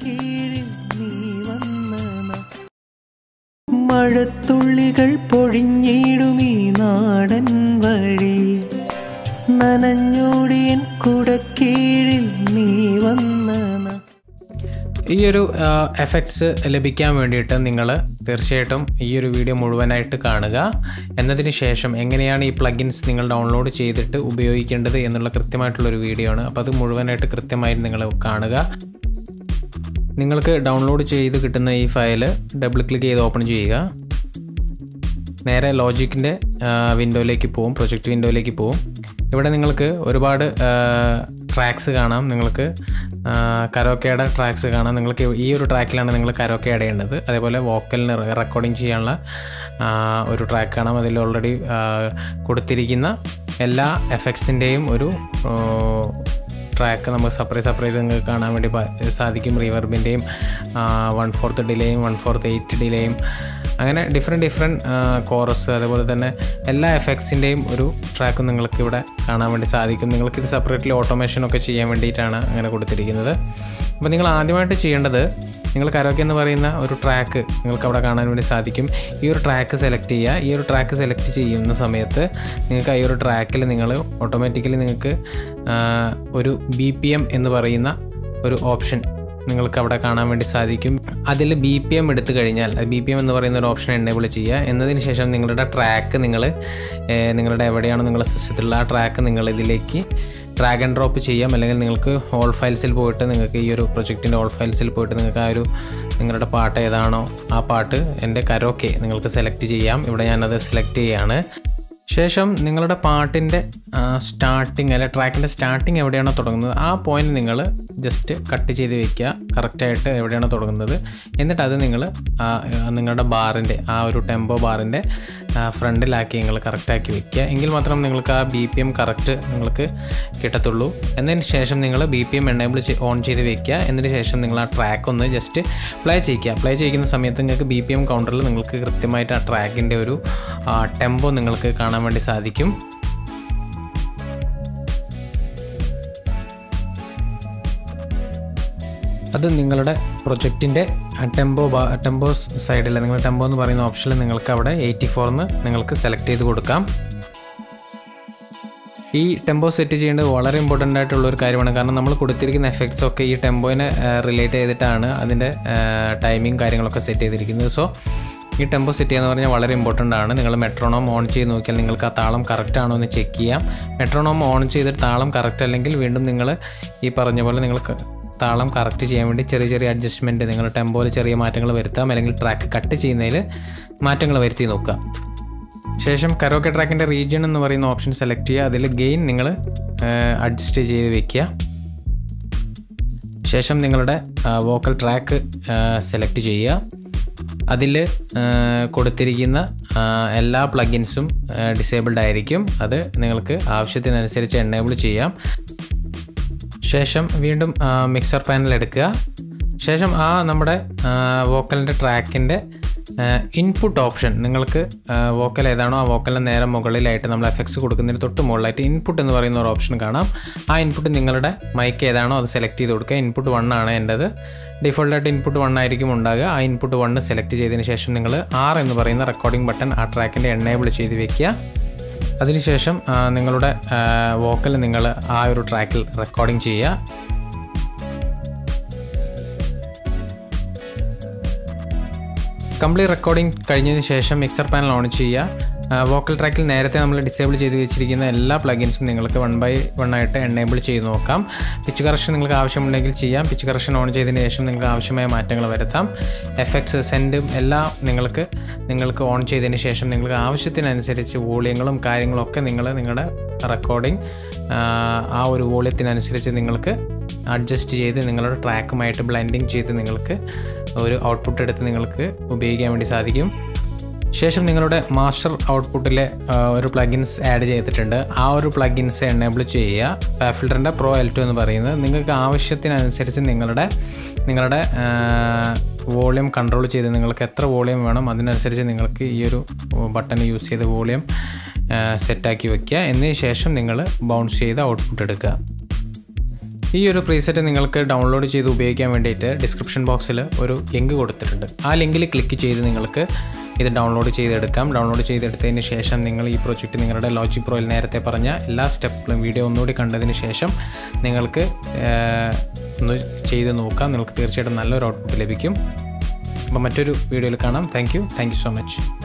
കുടക്കീഴിൽ നീ വന്ന നാ- മഴത്തുള്ളികൾ പൊഴിഞ്ഞിടും ഈ നാടൻ വഴി നനഞ്ഞോടിയൻ കുടക്കീഴിൽ നീ വന്ന നാ- ഈ ഒരു എഫക്ട്സ് ലഭിക്കാൻ വേണ്ടിയിട്ട് നിങ്ങൾ തീർച്ചയായിട്ടും ഈ ഒരു വീഡിയോ മുഴുവനായിട്ട് കാണുക എന്നതിന് ശേഷം എങ്ങനെയാണ് ഈ പ്ലഗിൻസ് നിങ്ങൾ ഡൗൺലോഡ് ചെയ്തിട്ട് ഉപയോഗിക്കേണ്ടത് എന്നുള്ള കൃത്യമായിട്ടുള്ളൊരു വീഡിയോ ആണ് അപ്പോൾ അത് മുഴുവനായിട്ട് കൃത്യമായി നിങ്ങൾ കാണുക നിങ്ങൾക്ക് ഡൗൺലോഡ് ചെയ്ത് കിട്ടുന്ന ഈ ഫയൽ ഡബിൾ ക്ലിക്ക് ചെയ്ത് ഓപ്പൺ ചെയ്യുക നേരെ ലോജിക്കിൻ്റെ വിൻഡോയിലേക്ക് പോവും പ്രൊജക്റ്റ് വിൻഡോയിലേക്ക് പോവും ഇവിടെ നിങ്ങൾക്ക് ഒരുപാട് ട്രാക്സ് കാണാം നിങ്ങൾക്ക് കരോക്കയുടെ ട്രാക്സ് കാണാം നിങ്ങൾക്ക് ഈ ഒരു ട്രാക്കിലാണ് നിങ്ങൾ കരോക്കെ ആഡ് ചെയ്യേണ്ടത് അതേപോലെ വോക്കലിന് റെക്കോർഡിങ് ചെയ്യാനുള്ള ആ, ഒരു ട്രാക്ക് കാണാം അതിൽ ഓൾറെഡി കൊടുത്തിരിക്കുന്ന എല്ലാ എഫക്ട്സിൻ്റെയും ഒരു ട്രാക്ക് നമുക്ക് സെപ്പറേറ്റ് സെപ്പറേറ്റ് നിങ്ങൾക്ക് കാണാൻ വേണ്ടി പ- സാധിക്കും റീവർബിൻ്റെയും വൺ ഫോർത്ത് ഡിലേയും വൺ ഫോർത്ത് എയ്റ്റ് ഡിലേയും അങ്ങനെ ഡിഫറെൻറ്റ് ഡിഫറെൻറ്റ് കോറസ് അതേപോലെ തന്നെ എല്ലാ എഫക്ട്സിൻ്റെയും ഒരു ട്രാക്കും നിങ്ങൾക്ക് ഇവിടെ കാണാൻ വേണ്ടി സാധിക്കും നിങ്ങൾക്ക് ഇത് സെപ്പറേറ്റ്ലി ഓട്ടോമേഷനൊക്കെ ചെയ്യാൻ വേണ്ടിയിട്ടാണ് അങ്ങനെ കൊടുത്തിരിക്കുന്നത് അപ്പോൾ നിങ്ങൾ ആദ്യമായിട്ട് ചെയ്യേണ്ടത് നിങ്ങൾ കരോക്കെ എന്ന് പറയുന്ന ഒരു ട്രാക്ക് നിങ്ങൾക്ക് അവിടെ കാണാൻ വേണ്ടി സാധിക്കും ഈ ഒരു ട്രാക്ക് സെലക്ട് ചെയ്യുക ഈ ഒരു ട്രാക്ക് സെലക്ട് ചെയ്യുന്ന സമയത്ത് നിങ്ങൾക്ക് ഈ ഒരു ട്രാക്കിൽ നിങ്ങൾ ഓട്ടോമാറ്റിക്കലി നിങ്ങൾക്ക് ആ, ഒരു ബി പി എം എന്ന് പറയുന്ന ഒരു ഓപ്ഷൻ നിങ്ങൾക്ക് അവിടെ കാണാൻ വേണ്ടി സാധിക്കും അതിൽ ബി പി എം എടുത്തു കഴിഞ്ഞാൽ ബി പി എം എന്ന് പറയുന്ന ഒരു ഓപ്ഷൻ എനേബിൾ ചെയ്യുക എന്നതിന് ശേഷം നിങ്ങളുടെ ട്രാക്ക് നിങ്ങൾ നിങ്ങളുടെ എവിടെയാണോ നിങ്ങളുടെ സിസ്റ്റത്തിലുള്ള ആ ട്രാക്ക് നിങ്ങൾ ഇതിലേക്ക് ഡ്രാഗ് ആൻഡ് ഡ്രോപ്പ് ചെയ്യാം അല്ലെങ്കിൽ നിങ്ങൾക്ക് ഓൾ ഫയൽസിൽ പോയിട്ട് നിങ്ങൾക്ക് ഈ ഒരു പ്രൊജക്റ്റിൻ്റെ ഓൾ ഫയൽസിൽ പോയിട്ട് നിങ്ങൾക്ക് ആ ഒരു നിങ്ങളുടെ പാട്ട് ഏതാണോ ആ പാട്ട് എൻ്റെ കരോക്കെ നിങ്ങൾക്ക് സെലക്ട് ചെയ്യാം ഇവിടെ ഞാനത് സെലക്ട് ചെയ്യുകയാണ് ശേഷം നിങ്ങളുടെ പാട്ടിൻ്റെ സ്റ്റാർട്ടിങ് അല്ലെ ട്രാക്കിൻ്റെ സ്റ്റാർട്ടിങ് എവിടെയാണോ തുടങ്ങുന്നത് ആ പോയിന്റ് നിങ്ങൾ ജസ്റ്റ് കട്ട് ചെയ്ത് വെക്കുക കറക്റ്റായിട്ട് എവിടെയാണോ തുടങ്ങുന്നത് എന്നിട്ട് അത് നിങ്ങൾ നിങ്ങളുടെ ബാറിൻ്റെ ആ ഒരു ടെമ്പോ ബാറിൻ്റെ ഫ്രണ്ടിലാക്കി നിങ്ങൾ കറക്റ്റാക്കി വെക്കുക എങ്കിൽ മാത്രം നിങ്ങൾക്ക് ആ ബി പി എം കറക്റ്റ് നിങ്ങൾക്ക് കിട്ടത്തുള്ളൂ എന്നതിന് ശേഷം നിങ്ങൾ B P M enable on ചെയ്ത് വെക്കുക എന്നതിന് ശേഷം നിങ്ങൾ ആ ട്രാക്ക് ഒന്ന് ജസ്റ്റ് പ്ലേ ചെയ്യിക്കുക പ്ലേ ചെയ്യുന്ന സമയത്ത് നിങ്ങൾക്ക് ബി പി എം കൗണ്ടറിൽ നിങ്ങൾക്ക് കൃത്യമായിട്ട് ആ ട്രാക്കിൻ്റെ ഒരു ടെമ്പോ നിങ്ങൾക്ക് കാണാൻ വേണ്ടി സാധിക്കും അത് നിങ്ങളുടെ പ്രൊജക്റ്റിൻ്റെ ടെമ്പോ ടെമ്പോ സൈഡിൽ നിങ്ങൾ ടെമ്പോ എന്ന് പറയുന്ന ഓപ്ഷനിൽ നിങ്ങൾക്ക് അവിടെ എയ്റ്റി ഫോർന്ന് നിങ്ങൾക്ക് സെലക്ട് ചെയ്ത് കൊടുക്കാം ഈ ടെമ്പോ സെറ്റ് ചെയ്യേണ്ടത് വളരെ ഇമ്പോർട്ടൻ്റ് ആയിട്ടുള്ള ഒരു കാര്യമാണ് കാരണം നമ്മൾ കൊടുത്തിരിക്കുന്ന എഫക്ട്സ് ഒക്കെ ഈ ടെമ്പോയിനെ റിലേറ്റ് ചെയ്തിട്ടാണ് അതിൻ്റെ ടൈമിങ് കാര്യങ്ങളൊക്കെ സെറ്റ് ചെയ്തിരിക്കുന്നത് സോ ഈ ടെമ്പോ സെറ്റ് ചെയ്യാന്ന് പറഞ്ഞാൽ വളരെ ഇമ്പോർട്ടൻ്റ് ആണ് നിങ്ങൾ മെട്രോണോം ഓൺ ചെയ്ത് നോക്കിയാൽ നിങ്ങൾക്ക് ആ താളം കറക്റ്റ് ആണോ എന്ന് ചെക്ക് ചെയ്യാം മെട്രോണോം ഓൺ ചെയ്തിട്ട് താളം കറക്റ്റ് അല്ലെങ്കിൽ വീണ്ടും നിങ്ങൾ ഈ പറഞ്ഞ പോലെ നിങ്ങൾക്ക് താളം കറക്റ്റ് ചെയ്യാൻ വേണ്ടി ചെറിയ ചെറിയ അഡ്ജസ്റ്റ്മെൻറ്റ് നിങ്ങൾ ടെമ്പോയിൽ ചെറിയ മാറ്റങ്ങൾ വരുത്താം അല്ലെങ്കിൽ ട്രാക്ക് കട്ട് ചെയ്യുന്നതിൽ മാറ്റങ്ങൾ വരുത്തി നോക്കുക ശേഷം കരോക്കെ ട്രാക്കിൻ്റെ റീജിയൻ എന്ന് പറയുന്ന ഓപ്ഷൻ സെലക്ട് ചെയ്യുക അതിൽ ഗെയിൻ നിങ്ങൾ അഡ്ജസ്റ്റ് ചെയ്ത് വെക്കുക ശേഷം നിങ്ങളുടെ വോക്കൽ ട്രാക്ക് സെലക്ട് ചെയ്യുക അതിൽ കൊടുത്തിരിക്കുന്ന ആ, എല്ലാ പ്ലഗിൻസും ഡിസേബിൾഡ് ആയിരിക്കും അത് നിങ്ങൾക്ക് ആവശ്യത്തിനനുസരിച്ച് എനേബിൾ ചെയ്യാം ശേഷം വീണ്ടും മിക്സർ പാനൽ എടുക്കുക ശേഷം ആ നമ്മുടെ വോക്കലിൻ്റെ ട്രാക്കിൻ്റെ ഇൻപുട്ട് ഓപ്ഷൻ നിങ്ങൾക്ക് വോക്കൽ ഏതാണോ ആ വോക്കലിന് നേരെ മുകളിലായിട്ട് നമ്മൾ എഫക്ട്സ് കൊടുക്കുന്നതിന് തൊട്ട് മുകളിലായിട്ട് ഇൻപുട്ട് എന്ന് പറയുന്ന ഒരു ഓപ്ഷൻ കാണാം ആ ഇൻപുട്ട് നിങ്ങളുടെ മൈക്ക് ഏതാണോ അത് സെലക്ട് ചെയ്ത് കൊടുക്കുക ഇൻപുട്ട് വൺ ആണ് എൻ്റെത് ഡിഫോൾട്ടായിട്ട് ഇൻപുട്ട് വൺ ആയിരിക്കും ഉണ്ടാകുക ആ ഇൻപുട്ട് വണ്ണ് സെലക്ട് ചെയ്തതിന് ശേഷം നിങ്ങൾ ആർ എന്ന് പറയുന്ന റെക്കോർഡിംഗ് ബട്ടൺ ആ ട്രാക്കിൻ്റെ എനേബിൾ ചെയ്ത് വെക്കുക അതിനുശേഷം ആ, നിങ്ങളുടെ വോക്കൽ നിങ്ങൾ ആ ഒരു ട്രാക്കിൽ റെക്കോർഡിംഗ് ചെയ്യുക കംപ്ലീറ്റ് റെക്കോർഡിംഗ് കഴിഞ്ഞതിന് ശേഷം മിക്സർ പാനൽ ഓൺ ചെയ്യുക വോക്കൽ ട്രാക്കിൽ നേരത്തെ നമ്മൾ ഡിസേബിൾ ചെയ്ത് വെച്ചിരിക്കുന്ന എല്ലാ പ്ലഗിൻസും നിങ്ങൾക്ക് വൺ ബൈ വൺ ആയിട്ട് എനേബിൾ ചെയ്ത് നോക്കാം പിച്ച് കറക്ഷൻ നിങ്ങൾക്ക് ആവശ്യമുണ്ടെങ്കിൽ ചെയ്യാം പിച്ച് കറക്ഷൻ ഓൺ ചെയ്തതിന് ശേഷം നിങ്ങൾക്ക് ആവശ്യമായ മാറ്റങ്ങൾ വരുത്താം എഫക്ട്സ് സെൻറ്റും എല്ലാം നിങ്ങൾക്ക് നിങ്ങൾക്ക് ഓൺ ചെയ്തതിന് ശേഷം നിങ്ങൾക്ക് ആവശ്യത്തിനനുസരിച്ച് വോളിയങ്ങളും കാര്യങ്ങളും ഒക്കെ നിങ്ങൾ നിങ്ങളുടെ റെക്കോർഡിംഗ് ആ ഒരു വോളിയത്തിനനുസരിച്ച് നിങ്ങൾക്ക് അഡ്ജസ്റ്റ് ചെയ്ത് നിങ്ങളുടെ ട്രാക്കുമായിട്ട് ബ്ലെൻഡിങ് ചെയ്ത് നിങ്ങൾക്ക് ഒരു ഔട്ട്പുട്ട് എടുത്ത് നിങ്ങൾക്ക് ഉപയോഗിക്കാൻ വേണ്ടി സാധിക്കും ശേഷം നിങ്ങളുടെ മാസ്റ്റർ ഔട്ട്പുട്ടിലെ ഒരു പ്ലഗിൻസ് ആഡ് ചെയ്തിട്ടുണ്ട് ആ ഒരു പ്ലഗിൻസ് എനേബിൾ ചെയ്യുക ഫിൽറ്ററിൻ്റെ പ്രോ എൽ ടു എന്ന് പറയുന്നത് നിങ്ങൾക്ക് ആവശ്യത്തിനനുസരിച്ച് നിങ്ങളുടെ നിങ്ങളുടെ വോളിയം കൺട്രോൾ ചെയ്ത് നിങ്ങൾക്ക് എത്ര വോളിയം വേണം അതിനനുസരിച്ച് നിങ്ങൾക്ക് ഈ ഒരു ബട്ടൺ യൂസ് ചെയ്ത് വോളിയം സെറ്റാക്കി വെക്കുക എന്നതിന് ശേഷം നിങ്ങൾ ബൗൺസ് ചെയ്ത് ഔട്ട്പുട്ട് എടുക്കുക ഈ ഒരു പ്രീസെറ്റ് നിങ്ങൾക്ക് ഡൗൺലോഡ് ചെയ്ത് ഉപയോഗിക്കാൻ വേണ്ടിയിട്ട് ഡിസ്ക്രിപ്ഷൻ ബോക്സിൽ ഒരു ലിങ്ക് കൊടുത്തിട്ടുണ്ട് ആ ലിങ്കിൽ ക്ലിക്ക് ചെയ്ത് നിങ്ങൾക്ക് ഇത് ഡൗൺലോഡ് ചെയ്തെടുക്കാം ഡൗൺലോഡ് ചെയ്തെടുത്തതിന് ശേഷം നിങ്ങൾ ഈ പ്രൊജക്റ്റ് നിങ്ങളുടെ ലോജിക് പ്രോയിൽ നേരത്തെ പറഞ്ഞ എല്ലാ സ്റ്റെപ്പുകളും വീഡിയോ ഒന്നുകൂടി കണ്ടതിന് ശേഷം നിങ്ങൾക്ക് ഏർ, ഒന്ന് ചെയ്ത് നോക്കാം നിങ്ങൾക്ക് തീർച്ചയായിട്ടും നല്ലൊരു ഔട്ട്പുട്ട് ലഭിക്കും അപ്പോൾ മറ്റൊരു വീഡിയോയിൽ കാണാം thank you thank you so much